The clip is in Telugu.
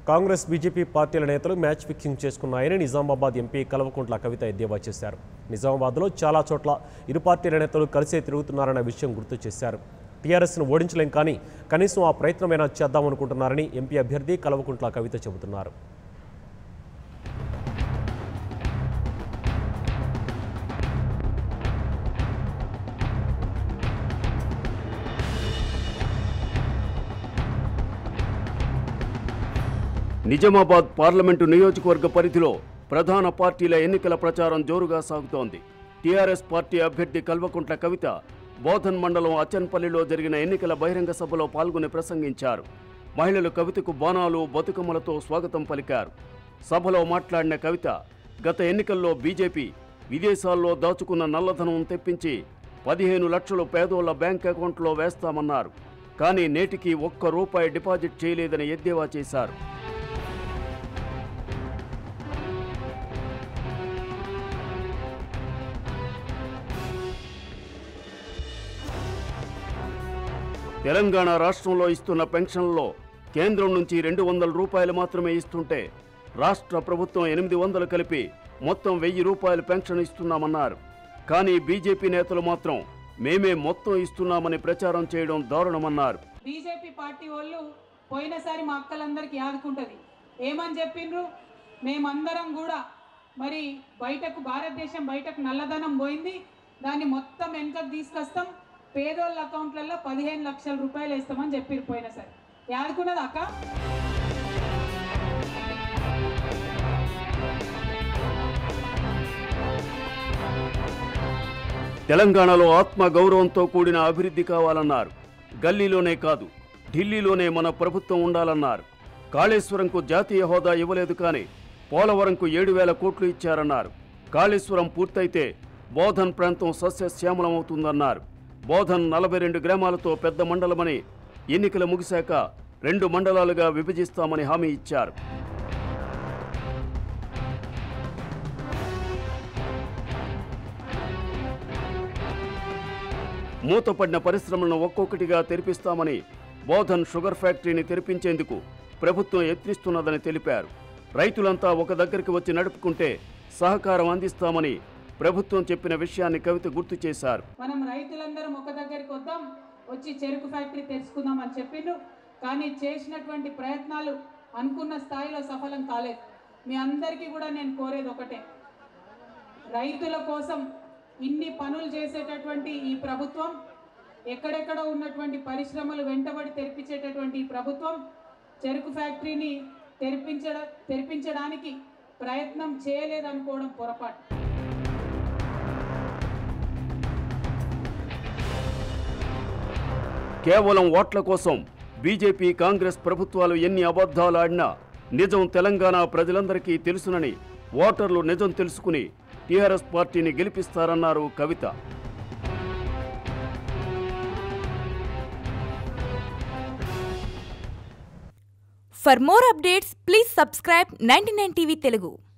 కాంగ్రెస్ బీజేపీ పార్టీల నేతలు మ్యాచ్ ఫిక్సింగ్ చేసుకున్నాయని నిజామాబాద్ ఎంపీ కల్వకుంట్ల కవిత ఎద్దేవా చేశారు నిజామాబాద్లో చాలా చోట్ల ఇరు పార్టీల నేతలు కలిసే తిరుగుతున్నారన్న విషయం గుర్తు చేశారు టీఆర్ఎస్ను ఓడించలేం కానీ కనీసం ఆ ప్రయత్నమైనా చేద్దామనుకుంటున్నారని ఎంపీ అభ్యర్థి కల్వకుంట్ల కవిత చెబుతున్నారు నిజామాబాద్ పార్లమెంటు నియోజకవర్గ పరిధిలో ప్రధాన పార్టీల ఎన్నికల ప్రచారం జోరుగా సాగుతోంది టీఆర్ఎస్ పార్టీ అభ్యర్థి కల్వకుంట్ల కవిత బోధన్ మండలం అచ్చన్పల్లిలో జరిగిన ఎన్నికల బహిరంగ సభలో పాల్గొని ప్రసంగించారు మహిళలు కవితకు బాణాలు బతుకమ్మలతో స్వాగతం పలికారు సభలో మాట్లాడిన కవిత గత ఎన్నికల్లో బీజేపీ విదేశాల్లో దాచుకున్న నల్లధనం తెప్పించి పదిహేను లక్షలు పేదోళ్ల బ్యాంక్ అకౌంట్లో వేస్తామన్నారు కానీ నేటికి ఒక్క రూపాయి డిపాజిట్ చేయలేదని ఎద్దేవా చేశారు తెలంగాణ రాష్ట్రంలో ఇస్తున్న పెన్షన్లలో కేంద్రం నుంచి రెండు వందల రూపాయలు మాత్రమే ఇస్తుంటే రాష్ట్ర ప్రభుత్వం ఎనిమిది వందలు కలిపి మొత్తం వెయ్యి రూపాయలు పెన్షన్ ఇస్తున్నామన్నారు కానీ బీజేపీ నేతలు మాత్రం మేమే మొత్తం ఇస్తున్నామని ప్రచారం చేయడం దారుణమన్నారు బీజేపీ పార్టీ వాళ్ళు పోయినసారి మా అక్కలందరికీ ఆదుకుంటుంది ఏమని చెప్పిండ్రు మేమందరం కూడా మరి బయటకు భారతదేశం బయటకు నల్లధనం పోయింది దాన్ని మొత్తం వెనకకు తీసుకొస్తాం పేదోళ్ళ అకౌంట్లలో పదిహేను లక్షల రూపాయలు వేస్తామని చెప్పిరు పోయినసారి ఆదుకున్నది అక్క తెలంగాణలో ఆత్మ గౌరవంతో కూడిన అభివృద్ధి కావాలన్నారు గల్లీలోనే కాదు ఢిల్లీలోనే మన ప్రభుత్వం ఉండాలన్నారు కాళేశ్వరంకు జాతీయ హోదా ఇవ్వలేదు కానీ పోలవరంకు ఏడు వేల కోట్లు ఇచ్చారన్నారు కాళేశ్వరం పూర్తయితే బోధన్ ప్రాంతం సస్యశ్యామలమవుతుందన్నారు బోధన్ నలభై రెండు గ్రామాలతో పెద్ద మండలమని ఎన్నికలు ముగిశాక రెండు మండలాలుగా విభజిస్తామని హామీ ఇచ్చారు మూతపడిన పరిశ్రమలను ఒక్కొక్కటిగా తెరిపిస్తామని బోధన్ షుగర్ ఫ్యాక్టరీని తెరిపించేందుకు ప్రభుత్వం యత్నిస్తున్నదని తెలిపారు రైతులంతా ఒక దగ్గరికి వచ్చి నడుపుకుంటే సహకారం అందిస్తామని ప్రభుత్వం చెప్పిన విషయాన్ని కవిత గుర్తు చేశారు మనం రైతులందరం ఒక దగ్గరికి వద్దాం వచ్చి చెరుకు ఫ్యాక్టరీ తెరుచుకుందాం అని చెప్పిండ్రు కానీ చేసినటువంటి ప్రయత్నాలు అనుకున్న స్థాయిలో సఫలం కాలేదు మీ అందరికీ కూడా నేను కోరేది ఒకటే రైతుల కోసం ఇన్ని పనులు చేసేటటువంటి ఈ ప్రభుత్వం ఎక్కడెక్కడ ఉన్నటువంటి పరిశ్రమలు వెంటబడి తెరిపించేటటువంటి ఈ ప్రభుత్వం చెరుకు ఫ్యాక్టరీని తెరిపించడ తెరిపించడానికి ప్రయత్నం చేయలేదనుకోవడం పొరపాటు కేవలం ఓట్ల కోసం బీజేపీ కాంగ్రెస్ ప్రభుత్వాలు ఎన్ని అబద్ధాలు ఆడినా నిజం తెలంగాణ ప్రజలందరికీ తెలుసునని ఓటర్లు నిజం తెలుసుకుని టీఆర్ఎస్ పార్టీని గెలిపిస్తారన్నారు కవిత For more updates, please subscribe 99 TV Telugu.